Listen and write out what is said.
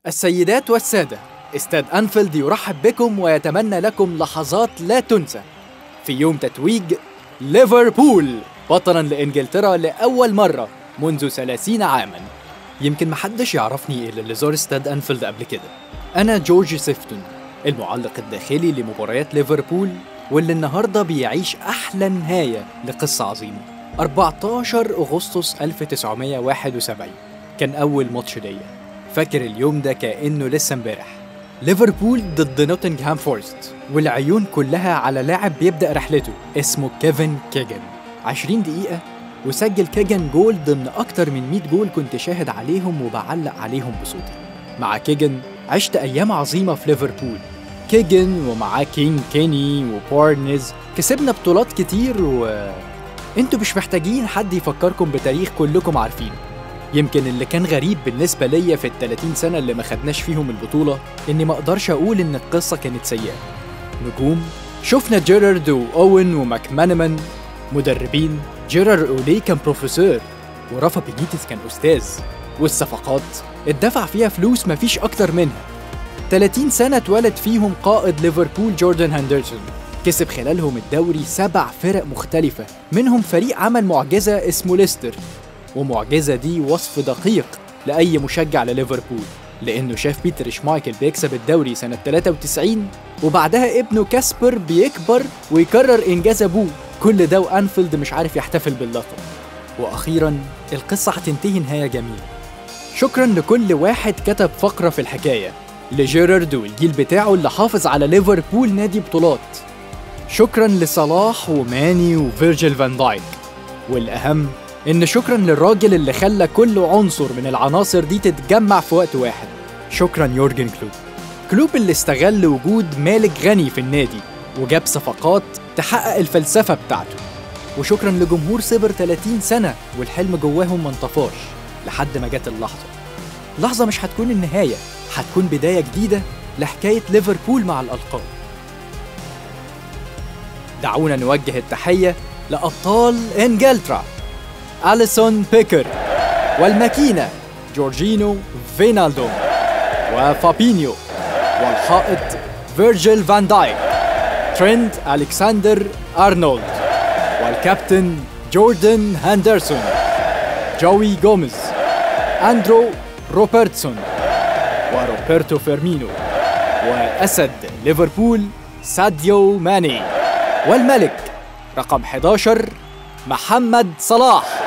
السيدات والسادة استاد أنفيلد يرحب بكم ويتمنى لكم لحظات لا تنسى في يوم تتويج ليفربول بطلا لإنجلترا لأول مرة منذ 30 عاما يمكن محدش يعرفني إلا اللي زار استاد أنفيلد قبل كده أنا جورج سيفتون المعلق الداخلي لمباريات ليفربول واللي النهاردة بيعيش أحلى نهاية لقصة عظيمة 14 أغسطس 1971 كان أول ماتش ليا فاكر اليوم ده كأنه لسه امبارح ليفربول ضد نوتنغهام فورست والعيون كلها على لاعب بيبدأ رحلته اسمه كيفن كيجن 20 دقيقة وسجل كيجن جول ضمن أكتر من 100 جول كنت شاهد عليهم وبعلق عليهم بصوتي مع كيجن عشت أيام عظيمة في ليفربول كيجن ومعاه كينج كيني وبارنز كسبنا بطولات كتير و انتوا مش محتاجين حد يفكركم بتاريخ كلكم عارفينه يمكن اللي كان غريب بالنسبة ليا في ال 30 سنة اللي ما خدناش فيهم البطولة إني ما أقدرش أقول إن القصة كانت سيئة. نجوم شفنا جيرارد وأوين وماكمانمان مدربين جيرار أولي كان بروفيسور ورافا بينيتس كان أستاذ والصفقات اتدفع فيها فلوس مفيش أكتر منها 30 سنة اتولد فيهم قائد ليفربول جوردن هاندرسون كسب خلالهم الدوري سبع فرق مختلفة منهم فريق عمل معجزة اسمه ليستر ومعجزة دي وصف دقيق لأي مشجع لليفربول لأنه شاف بيتر شمايكل بيكسب الدوري سنة 93 وبعدها ابنه كاسبر بيكبر ويكرر إنجاز أبوه كل ده وأنفيلد مش عارف يحتفل باللقب وأخيرا القصة هتنتهي نهاية جميلة شكرا لكل واحد كتب فقرة في الحكاية لجيرارد والجيل بتاعه اللي حافظ على ليفربول نادي بطولات شكرا لصلاح وماني وفيرجيل فان دايك والأهم إن شكرا للراجل اللي خلى كل عنصر من العناصر دي تتجمع في وقت واحد شكرا يورجن كلوب كلوب اللي استغل وجود مالك غني في النادي وجاب صفقات تحقق الفلسفة بتاعته وشكرا لجمهور سيبر 30 سنة والحلم جواهم ما انطفاش لحد ما جت اللحظة لحظة مش هتكون النهاية هتكون بداية جديدة لحكاية ليفربول مع الألقاب دعونا نوجه التحية لأبطال إنجلترا أليسون بيكر والماكينة جورجينو فينالدو وفابينيو والحائط فيرجيل فان دايك ترينت ألكسندر أرنولد والكابتن جوردن هاندرسون جوي جوميز أندرو روبرتسون وروبرتو فيرمينو وأسد ليفربول ساديو ماني والملك رقم 11 محمد صلاح